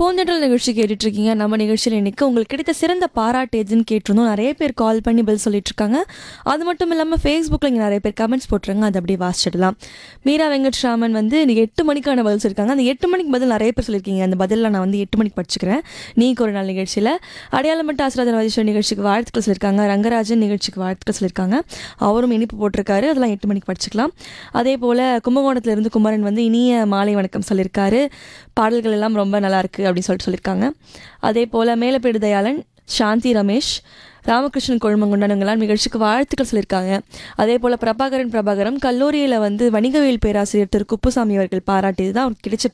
பூந்தென்றல் நிகழ்ச்சி கேட்டுட்டு இருக்கீங்க நம்ம நிகழ்ச்சியில் இன்னைக்கு உங்களுக்கு கிடைத்த சிறந்த பாராட்டு எதுன்னு கேட்டிருந்தோம் நிறைய பேர் கால் பண்ணி பில் சொல்லிட்டு இருக்காங்க அது மட்டும் இல்லாமல் ஃபேஸ்புக்கில் இங்கே நிறைய பேர் கமெண்ட்ஸ் போட்டுருங்க அதை அப்படியே வாசிச்சிடலாம் மீரா வெங்கட்ராமன் வந்து இன்னைக்கு எட்டு மணிக்கான பதில் சொல்லியிருக்காங்க அந்த எட்டு மணிக்கு பதில் நிறைய பேர் சொல்லியிருக்கீங்க அந்த பதிலில் நான் வந்து எட்டு மணிக்கு படிச்சுக்கிறேன் நீக்கு ஒரு நாள் நிகழ்ச்சியில் அடையாளமட்ட ஆசிரியர் வதிஷ்வர் நிகழ்ச்சிக்கு வாழ்த்துக்கள் சொல்லியிருக்காங்க ரங்கராஜன் நிகழ்ச்சிக்கு வாழ்த்துக்கள் சொல்லியிருக்காங்க அவரும் இனிப்பு போட்டிருக்காரு அதெல்லாம் எட்டு மணிக்கு படிச்சுக்கலாம் அதே போல் கும்பகோணத்துல இருந்து குமரன் வந்து இனிய மாலை வணக்கம் சொல்லியிருக்காரு பாடல்கள் எல்லாம் ரொம்ப நல்லா இருக்கு அப்படின்னு சொல்லிட்டு சொல்லியிருக்காங்க அதே போல் மேலப்பேடு தயாளன் சாந்தி ரமேஷ் ராமகிருஷ்ணன் கொழுமங்குண்டனுங்களாம் நிகழ்ச்சிக்கு வாழ்த்துக்கள் சொல்லியிருக்காங்க அதே போல் பிரபாகரன் பிரபாகரம் கல்லூரியில் வந்து வணிகவியல் பேராசிரியர் திரு குப்புசாமி அவர்கள் பாராட்டியது தான் அவருக்கு கிடைச்ச